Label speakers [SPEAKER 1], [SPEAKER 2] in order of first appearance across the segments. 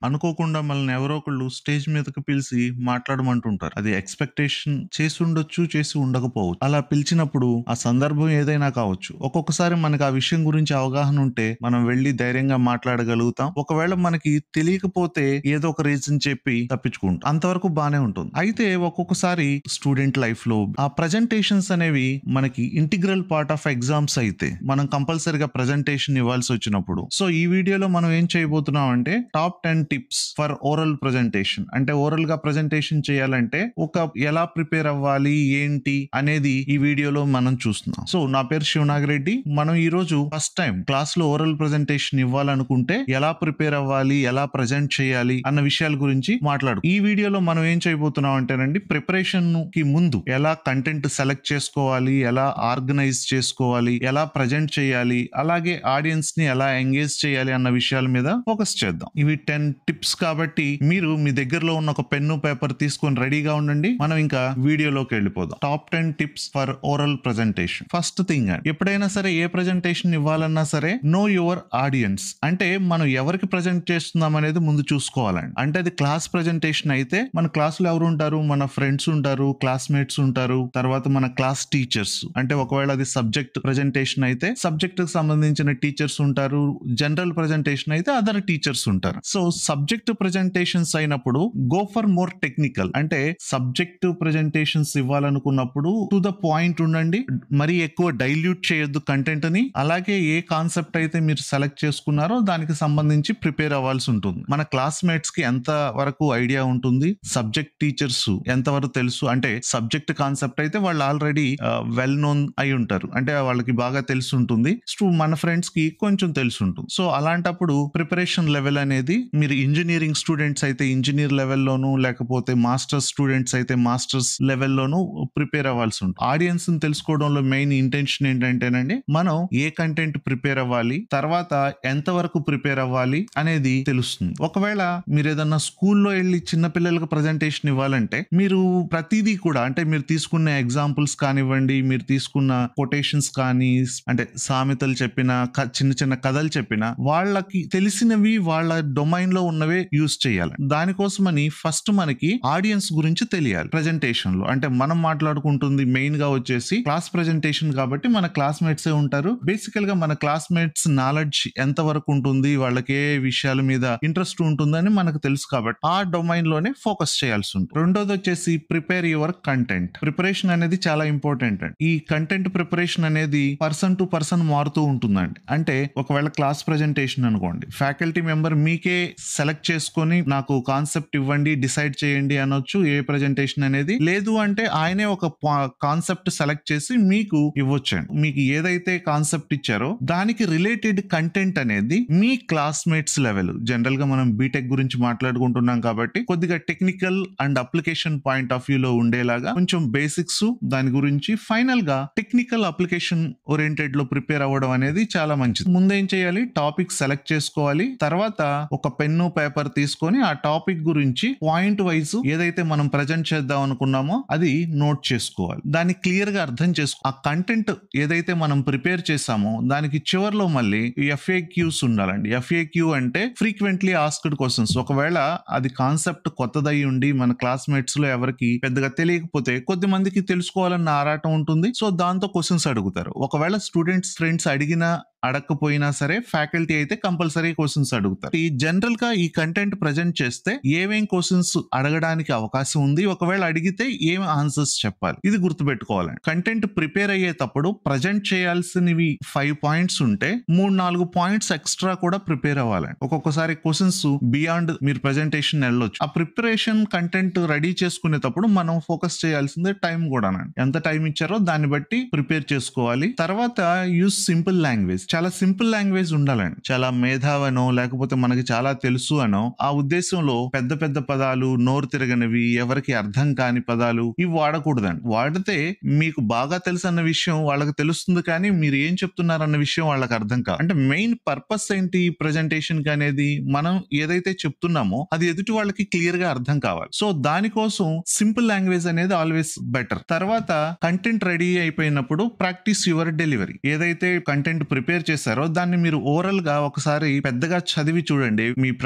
[SPEAKER 1] అనుకోకుండా మనల్ని ఎవరో ఒకళ్ళు స్టేజ్ మీదకి పిలిచి మాట్లాడమంటుంటారు అది ఎక్స్పెక్టేషన్ చేసి ఉండొచ్చు చేసి ఉండకపోవచ్చు అలా పిలిచినప్పుడు ఆ సందర్భం ఏదైనా కావచ్చు ఒక్కొక్కసారి మనకి ఆ విషయం గురించి అవగాహన ఉంటే మనం వెళ్ళి ధైర్యంగా మాట్లాడగలుగుతాం ఒకవేళ మనకి తెలియకపోతే ఏదో ఒక రీజన్ చెప్పి తప్పించుకుంటాం అంతవరకు బానే ఉంటుంది అయితే ఒక్కొక్కసారి స్టూడెంట్ లైఫ్ లో ఆ ప్రజెంటేషన్స్ అనేవి మనకి ఇంటిగ్రల్ పార్ట్ ఆఫ్ ఎగ్జామ్స్ అయితే మనం కంపల్సరిగా ప్రజెంటేషన్ ఇవ్వాల్సి వచ్చినప్పుడు సో ఈ వీడియోలో మనం ఏం చేయబోతున్నాం అంటే top ten tips for oral presentation అంటే ఓరల్ గా ప్రజెంటేషన్ చేయాలంటే ఒక ఎలా ప్రిపేర్ అవ్వాలి ఏంటి అనేది ఈ వీడియోలో మనం చూస్తున్నాం సో నా పేరు శివనాగిరెడ్డి మనం ఈ రోజు ఫస్ట్ టైం క్లాస్ లో ఓరల్ ప్రజెంటేషన్ ఇవ్వాలనుకుంటే ఎలా ప్రిపేర్ అవ్వాలి ఎలా ప్రజెంట్ చేయాలి అన్న విషయాల గురించి మాట్లాడు ఈ వీడియోలో మనం ఏం చేయబోతున్నాం అంటేనండి ప్రిపరేషన్ కి ముందు ఎలా కంటెంట్ సెలెక్ట్ చేసుకోవాలి ఎలా ఆర్గనైజ్ చేసుకోవాలి ఎలా ప్రజెంట్ చేయాలి అలాగే ఆడియన్స్ ని ఎలా ఎంగేజ్ చేయాలి అన్న విషయాల మీద ఫోకస్ చేద్దాం ఇవి టెన్ టిప్స్ కాబట్టి మీరు మీ దగ్గరలో ఉన్న ఒక పెన్ను పేపర్ తీసుకొని రెడీగా ఉండండి మనం ఇంకా వీడియోలోకి వెళ్ళిపోదాం top ten tips for oral presentation first thing ఎప్పుడైనా సరే ఏ ప్రజెంటేషన్ ఇవ్వాలన్నా సరే నో యువర్ ఆడియన్స్ అంటే మనం ఎవరికి ప్రజెంట్ చేస్తున్నాం అనేది ముందు చూసుకోవాలండి అంటే అది క్లాస్ ప్రజెంటేషన్ అయితే మన క్లాస్ లో ఎవరు ఉంటారు మన ఫ్రెండ్స్ ఉంటారు క్లాస్మేట్స్ ఉంటారు తర్వాత మన క్లాస్ టీచర్స్ అంటే ఒకవేళ అది సబ్జెక్ట్ ప్రజెంటేషన్ అయితే సబ్జెక్ట్ కి సంబంధించిన టీచర్స్ ఉంటారు జనరల్ ప్రజెంటేషన్ అయితే అదర్ టీచర్స్ ఉంటారు సో సబ్జెక్ట్ ప్రజెంటేషన్స్ అయినప్పుడు గో ఫర్ మోర్ టెక్నికల్ అంటే సబ్జెక్ట్ ప్రజెంటేషన్స్ ఇవ్వాలనుకున్నప్పుడు టు ద పాయింట్ ఉండండి మరీ ఎక్కువ డైల్యూట్ చేయొద్దు కంటెంట్ ని అలాగే ఏ కాన్సెప్ట్ అయితే మీరు సెలెక్ట్ చేసుకున్నారో దానికి సంబంధించి ప్రిపేర్ అవ్వాల్సి ఉంటుంది మన క్లాస్మేట్స్ కి ఎంత వరకు ఐడియా ఉంటుంది సబ్జెక్ట్ టీచర్స్ ఎంత వరకు తెలుసు అంటే సబ్జెక్ట్ కాన్సెప్ట్ అయితే వాళ్ళు ఆల్రెడీ వెల్ నోన్ అయి ఉంటారు అంటే వాళ్ళకి బాగా తెలిసి ఉంటుంది సో మన ఫ్రెండ్స్ కి కొంచెం తెలిసి ఉంటుంది సో అలాంటప్పుడు ప్రిపరేషన్ లెవెల్ అనేది మీరు ఇంజనీరింగ్ స్టూడెంట్స్ అయితే ఇంజనీర్ లెవెల్లోను లేకపోతే మాస్టర్స్ స్టూడెంట్స్ అయితే మాస్టర్స్ లెవెల్లోను ప్రిపేర్ అవ్వాల్సి ఉంటుంది ఆడియన్స్ ని తెలుసుకోవడంలో మెయిన్ ఇంటెన్షన్ ఏంటంటేనండి మనం ఏ కంటెంట్ ప్రిపేర్ అవ్వాలి తర్వాత ఎంత వరకు ప్రిపేర్ అవ్వాలి అనేది తెలుస్తుంది ఒకవేళ మీరు ఏదన్నా స్కూల్లో వెళ్ళి చిన్న పిల్లలకు ప్రజెంటేషన్ ఇవ్వాలంటే మీరు ప్రతిదీ కూడా అంటే మీరు తీసుకున్న ఎగ్జాంపుల్స్ కానివ్వండి మీరు తీసుకున్న కొటేషన్స్ కానీ అంటే సామెతలు చెప్పిన క- చిన్న చిన్న కథలు చెప్పిన వాళ్ళకి తెలిసినవి వాళ్ళ డొమైన్ లో ఉన్నవే యూజ్ చేయాలి దానికోసమని ఫస్ట్ మనకి ఆడియన్స్ గురించి తెలియాలి ప్రజెంటేషన్ లో అంటే మనం మాట్లాడుకుంటుంది మెయిన్ గా వచ్చేసి క్లాస్ ప్రజెంటేషన్ కాబట్టి మన క్లాస్మేట్స్ ఉంటారు బేసికల్ గా మన క్లాస్మేట్స్ నాలెడ్జ్ ఎంత వరకు ఉంటుంది వాళ్ళకి ఏ విషయాల మీద ఇంట్రెస్ట్ ఉంటుందని మనకు తెలుసు కాబట్టి ఆ డొమైన్ లోనే ఫోకస్ చేయాల్సి ఉంటుంది రెండోది వచ్చేసి ప్రిపేర్ యువర్ కంటెంట్ ప్రిపరేషన్ అనేది చాలా ఇంపార్టెంట్ అండి ఈ కంటెంట్ ప్రిపరేషన్ అనేది పర్సన్ టు పర్సన్ మారుతూ ఉంటుందండి అంటే ఒకవేళ క్లాస్ ప్రజెంటేషన్ అనుకోండి ఫ్యాకల్టీ మెంబర్ మీకే సెలెక్ట్ చేసుకొని నాకు కాన్సెప్ట్ ఇవ్వండి డిసైడ్ చేయండి అనొచ్చు ఏ ప్రజెంటేషన్ అనేది లేదు అంటే ఆయనే ఒక కాన్సెప్ట్ సెలెక్ట్ చేసి మీకు ఇవ్వచ్చండి మీకు ఏదైతే కాన్సెప్ట్ ఇచ్చారో దానికి రిలేటెడ్ కంటెంట్ అనేది మీ క్లాస్మేట్స్ లెవెల్ జనరల్ గా మనం బీటెక్ గురించి మాట్లాడుకుంటున్నాం కాబట్టి కొద్దిగా technical and application point of view లో ఉండేలాగా కొంచెం బేసిక్స్ దాని గురించి ఫైనల్ గా టెక్నికల్ అప్లికేషన్ ఓరియంటెడ్ లో ప్రిపేర్ అవ్వడం అనేది చాలా మంచిది ముందేం చేయాలి టాపిక్ సెలెక్ట్ చేసుకోవాలి తర్వాత ఒక పెన్ను పేపర్ తీసుకొని ఆ టాపిక్ గురించి పాయింట్ వైజ్ ఏదైతే మనం ప్రజెంట్ చేద్దాం అనుకున్నామో అది నోట్ చేసుకోవాలి దాన్ని క్లియర్ గా అర్థం చేసుకో ఆ కంటెంట్ ఏదైతే మనం ప్రిపేర్ చేసామో దానికి చివర్లో మళ్ళీ ఎఫ్ఏ క్యూస్ ఉండాలండి ఎఫ్ఏ క్యూ అంటే ఫ్రీక్వెంట్లీ ఆస్క్డ్ క్వశ్చన్స్ ఒకవేళ అది కాన్సెప్ట్ కొత్తదై ఉండి మన క్లాస్మేట్స్ లో ఎవరికి పెద్దగా తెలియకపోతే కొద్ది మందికి తెలుసుకోవాలన్న ఆరాటం ఉంటుంది సో దాంతో క్వశ్చన్స్ అడుగుతారు ఒకవేళ స్టూడెంట్స్ ఫ్రెండ్స్ అడిగినా అడగకపోయినా సరే ఫ్యాకల్టీ అయితే కంపల్సరీ క్వశ్చన్స్ అడుగుతారు ఈ జనరల్ గా ఈ కంటెంట్ ప్రజెంట్ చేస్తే ఏమేం క్వశ్చన్స్ అడగడానికి అవకాశం ఉంది ఒకవేళ అడిగితే ఏం ఆన్సర్స్ చెప్పాలి ఇది గుర్తుపెట్టుకోవాలండి కంటెంట్ ప్రిపేర్ అయ్యేటప్పుడు ప్రజెంట్ చేయాల్సినవి ఫైవ్ పాయింట్స్ ఉంటే మూడు నాలుగు పాయింట్స్ ఎక్స్ట్రా కూడా ప్రిపేర్ అవ్వాలండి ఒక్కొక్కసారి క్వశ్చన్స్ బియాండ్ మీరు ప్రజెంటేషన్ వెళ్ళొచ్చు ఆ ప్రిపరేషన్ కంటెంట్ రెడీ చేసుకునేటప్పుడు మనం ఫోకస్ చేయాల్సిందే టైం కూడానండి ఎంత టైం ఇచ్చారో దాన్ని బట్టి ప్రిపేర్ చేసుకోవాలి తర్వాత యూస్ సింపుల్ లాంగ్వేజ్ చాలా సింపుల్ లాంగ్వేజ్ ఉండాలండి చాలా మేధావనో లేకపోతే మనకి చాలా తెలుసు అనో ఆ ఉద్దేశంలో పెద్ద పెద్ద పదాలు నోరు తిరగనివి ఎవరికి అర్థం కాని పదాలు ఇవి వాడకూడదండి వాడితే మీకు బాగా తెలుసు అన్న విషయం వాళ్ళకి తెలుస్తుంది కానీ మీరు ఏం చెప్తున్నారన్న విషయం వాళ్ళకి అర్థం కాదు అంటే మెయిన్ పర్పస్ ఏంటి ప్రజెంటేషన్ కి అనేది మనం ఏదైతే చెప్తున్నామో అది ఎదుటి వాళ్ళకి క్లియర్ గా అర్థం కావాలి సో దానికోసం సింపుల్ లాంగ్వేజ్ అనేది ఆల్వేస్ బెటర్ తర్వాత కంటెంట్ రెడీ అయిపోయినప్పుడు ప్రాక్టీస్ యువర్ డెలివరీ ఏదైతే కంటెంట్ ప్రిపేర్ చేశారో దాన్ని మీరు ఓవరాల్ గా ఒకసారి పెద్దగా చదివి చూడండి మీ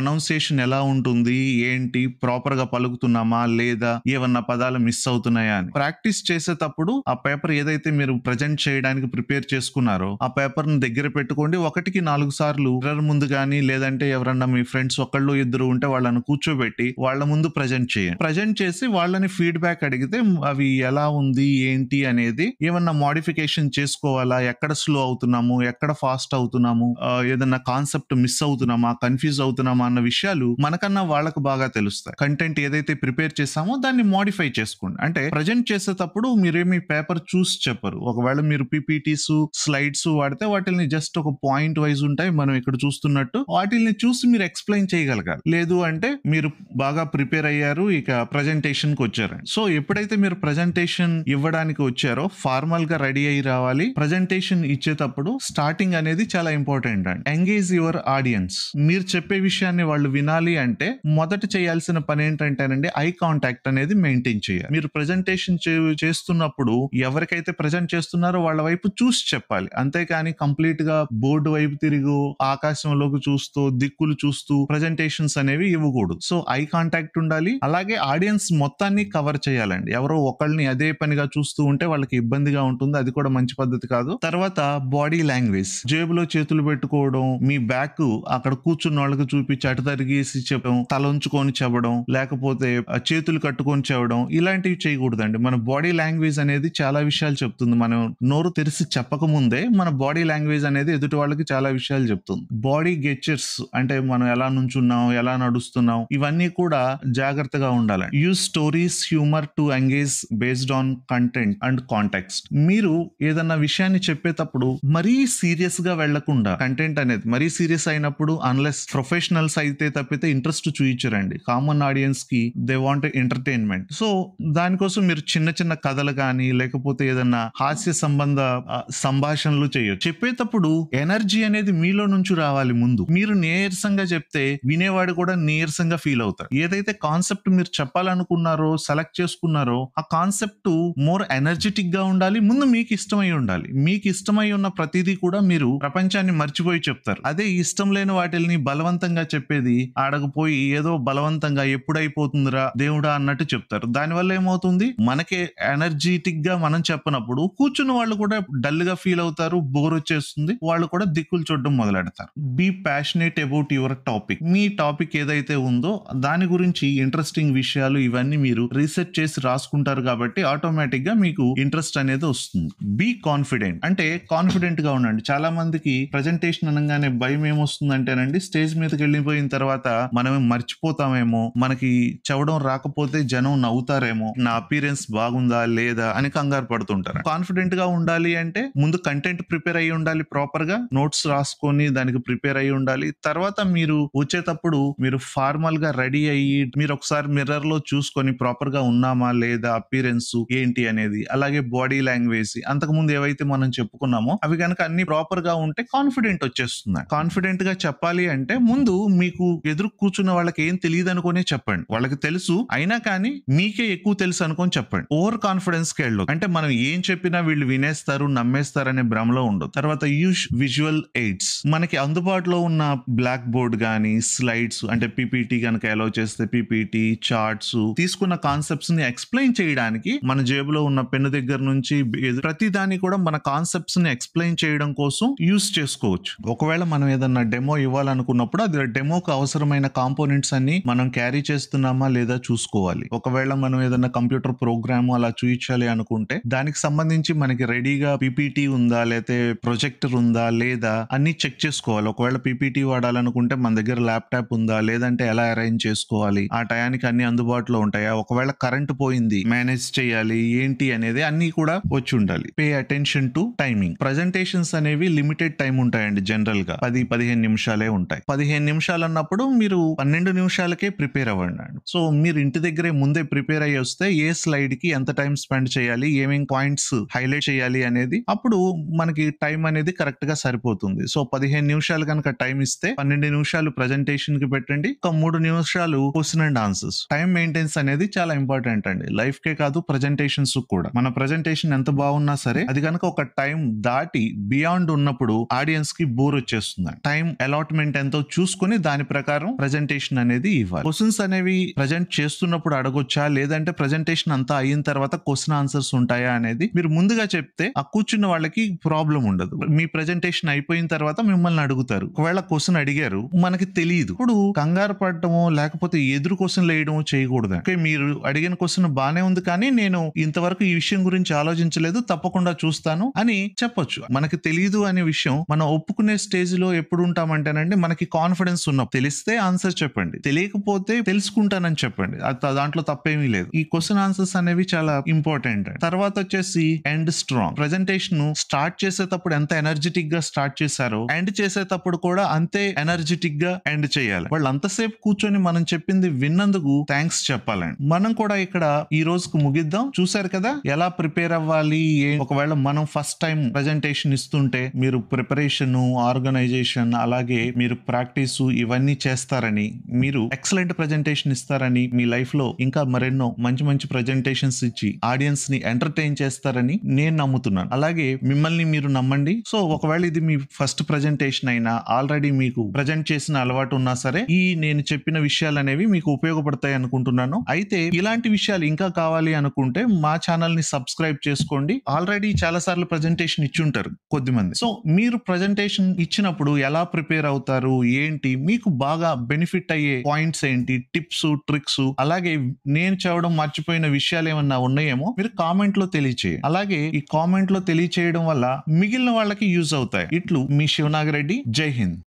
[SPEAKER 1] ప్రొనౌన్సియేషన్ ఎలా ఉంటుంది ఏంటి ప్రాపర్ గా పలుకుతున్నామా లేదా ఏమన్నా పదాలు మిస్ అవుతున్నాయా అని ప్రాక్టీస్ చేసేటప్పుడు ఆ పేపర్ ఏదైతే మీరు ప్రజెంట్ చేయడానికి ప్రిపేర్ చేసుకున్నారో ఆ పేపర్ ని దగ్గర పెట్టుకోండి ఒకటికి నాలుగు సార్లు మిర్రర్ ముందు కానీ లేదంటే ఎవరన్నా మీ ఫ్రెండ్స్ ఒకళ్ళు ఇద్దరు ఉంటే వాళ్ళని కూర్చోబెట్టి వాళ్ళ ముందు ప్రజెంట్ చేయండి ప్రజెంట్ చేసి వాళ్ళని ఫీడ్బ్యాక్ అడిగితే అవి ఎలా ఉంది ఏంటి అనేది ఏమన్నా మోడిఫికేషన్ చేసుకోవాలా ఎక్కడ స్లో అవుతున్నాము ఎక్కడ ఫాస్ట్ అవుతున్నాము ఆ, ఏదన్నా కాన్సెప్ట్ మిస్ అవుతున్నామా కన్ఫ్యూజ్ అవుతున్నామా అన్న విషయాలు మనకన్నా వాళ్ళకు బాగా తెలుస్తాయి కంటెంట్ ఏదైతే ప్రిపేర్ చేసామో దాన్ని మోడిఫై చేసుకోండి అంటే ప్రజెంట్ చేసేటప్పుడు మీరేమి పేపర్ చూసి చెప్పరు ఒకవేళ మీరు పీపీటీస్ స్లైడ్స్ వాడితే వాటిని జస్ట్ ఒక పాయింట్ వైజ్ ఉంటాయి మనం ఇక్కడ చూస్తున్నట్టు వాటిని చూసి మీరు ఎక్స్ప్లెయిన్ చేయగలగాలి లేదు అంటే మీరు బాగా ప్రిపేర్ అయ్యారు ఇక ప్రజెంటేషన్ కి వచ్చారండి సో ఎప్పుడైతే మీరు ప్రజెంటేషన్ ఇవ్వడానికి వచ్చారో ఫార్మల్ గా రెడీ అయ్యి రావాలి ప్రజెంటేషన్ ఇచ్చేటప్పుడు స్టార్టింగ్ అనేది చాలా ఇంపార్టెంట్ అండి ఎంగేజ్ యువర్ ఆడియన్స్ మీరు చెప్పే విషయాన్ని వాళ్ళు వినాలి అంటే మొదట చేయాల్సిన పని ఏంటంటేనండి ఐ కాంటాక్ట్ అనేది మెయింటైన్ చేయాలి మీరు ప్రజెంటేషన్ చేస్తున్నప్పుడు ఎవరికైతే ప్రజెంట్ చేస్తున్నారో వాళ్ళ వైపు చూసి చెప్పాలి అంతేకాని కంప్లీట్ గా బోర్డు వైపు తిరిగి ఆకాశంలోకి చూస్తూ దిక్కులు చూస్తూ ప్రజెంటేషన్స్ అనేవి ఇవ్వకూడదు సో ఐ కాంటాక్ట్ ఉండాలి అలాగే ఆడియన్స్ మొత్తాన్ని కవర్ చేయాలండి ఎవరో ఒకళ్ళని అదే పనిగా చూస్తూ ఉంటే వాళ్ళకి ఇబ్బందిగా ఉంటుంది అది కూడా మంచి పద్ధతి కాదు తర్వాత బాడీ లాంగ్వేజ్ జేబులో చేతులు పెట్టుకోవడం మీ బ్యాక్ అక్కడ కూర్చున్న వాళ్ళకి చూపించి అటు తరిగేసి చెప్పడం తల ఉంచుకొని చెప్పడం లేకపోతే ఆ చేతులు కట్టుకొని చెప్పడం ఇలాంటివి చేయకూడదండి మన బాడీ లాంగ్వేజ్ అనేది చాలా విషయాలు చెప్తుంది మనం నోరు తెరిచి చెప్పక ముందే మన బాడీ లాంగ్వేజ్ అనేది ఎదుటి వాళ్ళకి చాలా విషయాలు చెప్తుంది బాడీ గెచర్స్ అంటే మనం ఎలా నుంచున్నాం ఎలా నడుస్తున్నాం ఇవన్నీ కూడా జాగ్రత్తగా ఉండాలి use stories humour to engage based on content and context మీరు ఏదన్నా విషయాన్ని చెప్పేటప్పుడు మరీ సీరియస్ గా వెళ్లకుండా కంటెంట్ అనేది మరీ సీరియస్ అయినప్పుడు అన్లెస్ ప్రొఫెషనల్స్ అయితే తప్పితే ఇంట్రెస్ట్ చూయించరండి కామన్ ఆడియన్స్ కి దే వాంట్ ఎంటర్టైన్మెంట్ సో దానికోసం మీరు చిన్న చిన్న కథలు కానీ లేకపోతే ఏదన్నా హాస్య సంబంధ ఆ, సంభాషణలు చేయొచ్చు చెప్పేటప్పుడు ఎనర్జీ అనేది మీలో నుంచి రావాలి ముందు మీరు నీరసంగా చెప్తే వినేవాడు కూడా నీరసంగా ఫీల్ అవుతారు ఏదైతే కాన్సెప్ట్ మీరు చెప్పాలనుకున్నారో సెలెక్ట్ చేసుకున్నారో ఆ కాన్సెప్ట్ మోర్ ఎనర్జెటిక్ గా ఉండాలి ముందు మీకు ఇష్టమై ఉండాలి మీకు ఇష్టమై ఉన్న ప్రతిదీ కూడా మీరు ప్రపంచాన్ని మర్చిపోయి చెప్తారు అదే ఇష్టం లేని వాటిని బలవంతంగా చెప్పేది ఆడకపోయి ఏదో బలవంతంగా ఎప్పుడైపోతుందిరా దేవుడా అన్నట్టు చెప్తారు దానివల్ల ఏమవుతుంది మనకే ఎనర్జెటిక్ గా మనం చెప్పనప్పుడు కూర్చున్న వాళ్ళు కూడా డల్ గా ఫీల్ అవుతారు బోర్ వచ్చేస్తుంది వాళ్ళు కూడా దిక్కులు చూడడం మొదలెడతారు be passionate about your topic మీ టాపిక్ ఏదైతే ఉందో దాని గురించి ఇంట్రెస్టింగ్ విషయాలు ఇవన్నీ మీరు రీసెర్చ్ చేసి రాసుకుంటారు కాబట్టి ఆటోమేటిక్ గా మీకు ఇంట్రెస్ట్ అనేది వస్తుంది బీ కాన్ఫిడెంట్ అంటే కాన్ఫిడెంట్ గా ఉండండి చాలా మందికి ప్రజెంటేషన్ అనగానే భయం ఏమొస్తుందంటేనండి స్టేజ్ మీదకి వెళ్ళిపోయిన తర్వాత మనం మర్చిపోతామేమో మనకి చవడం రాకపోతే జనం నవ్వుతారేమో నా అపీరెన్స్ బాగుందా లేదా అని కంగారు పడుతుంటారు కాన్ఫిడెంట్ గా ఉండాలి అంటే ముందు కంటెంట్ ప్రిపేర్ అయ్యి ఉండాలి ప్రాపర్ గా నోట్స్ రాసుకొని దానికి ప్రిపేర్ అయ్యి ఉండాలి తర్వాత మీరు వచ్చేటప్పుడు మీరు ఫార్మల్ గా రెడీ అయ్యి మీరు ఒకసారి మిర్రర్ లో చూసుకొని ప్రాపర్ గా ఉన్నామా లేదా అపీరెన్స్ ఏంటి అనేది అలాగే బాడీ లాంగ్వేజ్ అంతకు ముందు ఏవైతే మనం చెప్పుకున్నామో అవి కనుక అన్ని ప్రాపర్ గా ఉంటే కాన్ఫిడెంట్ వచ్చేస్తుంది కాన్ఫిడెంట్ గా చెప్పాలి అంటే ముందు మీకు ఎదురు కూర్చున్న వాళ్ళకి ఏం తెలియదు అనుకునే చెప్పండి వాళ్ళకి తెలుసు అయినా కానీ మీకే ఎక్కువ తెలుసు అనుకొని చెప్పండి ఓవర్ కాన్ఫిడెన్స్ కి వెళ్ళు అంటే మనం ఏం చెప్పినా వీళ్ళు వినేస్తారు నమ్మేస్తారు అనే భ్రమలో ఉండదు తర్వాత యూజ్ విజువల్ ఎయిడ్స్ మనకి అందుబాటులో ఉన్న బ్లాక్ బోర్డ్ గానీ స్లైడ్స్ అంటే పీపీటీ కనుక అలౌ చేస్తే పీపీటీ చార్ట్స్ తీసుకున్న కాన్సెప్ట్స్ ని ఎక్స్ప్లెయిన్ చేయడానికి మన జేబులో ఉన్న పెన్ను దగ్గర నుంచి ఏది- ప్రతి దాన్ని కూడా మన కాన్సెప్ట్స్ ని ఎక్స్ప్లెయిన్ చేయడం కోసం యూస్ చేసుకోవచ్చు ఒకవేళ మనం ఏదన్నా డెమో ఇవ్వాలనుకున్నప్పుడు అది డెమోకి అవసరమైన కాంపోనెంట్స్ అన్ని మనం క్యారీ చేస్తున్నామా లేదా చూసుకోవాలి ఒకవేళ మనం ఏదన్నా కంప్యూటర్ ప్రోగ్రామ్ అలా చూపించాలి అనుకుంటే దానికి సంబంధించి మనకి రెడీగా పీపీటీ ఉందా లేకపోతే ప్రొజెక్టర్ ఉందా లేదా అన్ని చెక్ చేసుకోవాలి ఒకవేళ పీపీటీ వాడాలనుకుంటే మన దగ్గర ల్యాప్టాప్ ఉందా లేదంటే ఎలా అరేంజ్ చేసుకోవాలి ఆ టయానికి అన్ని అందుబాటులో ఉంటాయా ఒకవేళ కరెంట్ పోయింది మేనేజ్ చేయాలి ఏంటి అనేది అన్ని కూడా వచ్చి ఉండాలి pay attention to timing presentations అనేవి లిమిటెడ్ టైం ఉంటాయండి జనరల్ గా పది పదిహేను నిమిషాలే ఉంటాయి పదిహేను నిమిషాలు అన్నప్పుడు మీరు పన్నెండు నిమిషాలకే ప్రిపేర్ అవ్వండి సో మీరు ఇంటి దగ్గరే ముందే ప్రిపేర్ అయ్యి వస్తే ఏ స్లైడ్ కి ఎంత టైం స్పెండ్ చేయాలి ఏమేం పాయింట్స్ హైలైట్ చేయాలి అనేది అప్పుడు మనకి టైం అనేది కరెక్ట్ గా సరిపోతుంది సో పదిహేను నిమిషాలు కనుక టైం ఇస్తే పన్నెండు నిమిషాలు ప్రజెంటేషన్ కి పెట్టండి ఒక మూడు నిమిషాలు question and answers time maintenance అనేది చాలా ఇంపార్టెంట్ అండి లైఫ్ కే కాదు ప్రజెంటేషన్స్ కూడా మన ప్రజెంటేషన్ ఎంత బాగున్నా సరే అది కనుక ఒక టైం దాటి బియాండ్ ఉన్నప్పుడు ఆడియన్స్ కి బోర్ వచ్చేస్తుంది టైం అలాట్మెంట్ ఎంతో చూసుకుని దాని ప్రకారం ప్రజెంటేషన్ అనేది ఇవ్వాలి క్వశ్చన్స్ అనేవి ప్రజెంట్ చేస్తున్నప్పుడు అడగొచ్చా లేదంటే ప్రజెంటేషన్ అంతా అయిన తర్వాత క్వశ్చన్ ఆన్సర్స్ ఉంటాయా అనేది మీరు ముందుగా చెప్తే ఆ కూర్చున్న వాళ్ళకి ప్రాబ్లం ఉండదు మీ ప్రజెంటేషన్ అయిపోయిన తర్వాత మిమ్మల్ని అడుగుతారు ఒకవేళ క్వశ్చన్ అడిగారు మనకి తెలియదు ఇప్పుడు కంగారు పడటమో లేకపోతే ఎదురు క్వశ్చన్ వేయడమో చేయకూడదు ఓకే మీరు అడిగిన క్వశ్చన్ బానే ఉంది కానీ నేను ఇంతవరకు ఈ విషయం గురించి ఆలోచించలేదు తప్పకుండా చూస్తాను అని చెప్పొచ్చు మనకి తెలియదు అనే విషయం మనం ఒప్పుకునే స్టేజ్ లో ఎప్పుడు ఉంటామంటేనండి మనకి కాన్ఫిడెన్స్ ఉన్న తెలిస్తే ఆన్సర్ చెప్పండి తెలియకపోతే తెలుసుకుంటానని చెప్పండి అది దాంట్లో తప్పేమీ లేదు ఈ క్వశ్చన్ ఆన్సర్స్ అనేవి చాలా ఇంపార్టెంట్ తర్వాత వచ్చేసి ఎండ్ స్ట్రాంగ్ ప్రజెంటేషన్ స్టార్ట్ చేసేటప్పుడు ఎంత ఎనర్జెటిక్ గా స్టార్ట్ చేశారో ఎండ్ చేసేటప్పుడు కూడా అంతే ఎనర్జెటిక్ గా ఎండ్ చేయాలి వాళ్ళు అంతసేపు కూర్చొని మనం చెప్పింది విన్నందుకు థ్యాంక్స్ చెప్పాలండి మనం కూడా ఇక్కడ ఈ రోజుకు ముగిద్దాం చూసారు కదా ఎలా ప్రిపేర్ అవ్వాలి ఏ- ఒకవేళ మనం ఫస్ట్ టైం ప్రజెంటేషన్ ఇస్తుంటే మీరు ప్రిపరేషన్ ఆర్గనైజేషన్ అలాగే మీరు ప్రాక్టీస్ ఇవన్నీ చేస్తారని మీరు ఎక్సలెంట్ ప్రజెంటేషన్ ఇస్తారని మీ లైఫ్ లో ఇంకా మరెన్నో మంచి మంచి ప్రజెంటేషన్స్ ఇచ్చి ఆడియన్స్ ని ఎంటర్టైన్ చేస్తారని నేను నమ్ముతున్నాను అలాగే మిమ్మల్ని మీరు నమ్మండి సో ఒకవేళ ఇది మీ ఫస్ట్ ప్రజెంటేషన్ అయినా ఆల్రెడీ మీకు ప్రజెంట్ చేసిన అలవాటు ఉన్నా సరే ఈ నేను చెప్పిన విషయాలు అనేవి మీకు ఉపయోగపడతాయి అనుకుంటున్నాను అయితే ఇలాంటి విషయాలు ఇంకా కావాలి అనుకుంటే మా ఛానల్ ని సబ్స్క్రైబ్ చేసుకోండి ఆల్రెడీ చాలా సార్లు ప్రజెంటేషన్ ఇచ్చుంటారు కొద్దిమంది సో మీరు ప్రజెంటేషన్ ఇచ్చినప్పుడు ఎలా ప్రిపేర్ అవుతారు ఏంటి మీకు బాగా బెనిఫిట్ అయ్యే పాయింట్స్ ఏంటి టిప్స్ ట్రిక్స్ అలాగే నేను చదవడం మర్చిపోయిన విషయాలు ఏమన్నా ఉన్నాయేమో మీరు కామెంట్ లో తెలియచేయండి అలాగే ఈ కామెంట్ లో తెలియచేయడం వల్ల మిగిలిన వాళ్ళకి యూజ్ అవుతాయి ఇట్లు మీ శివనాగరెడ్డి జై హింద్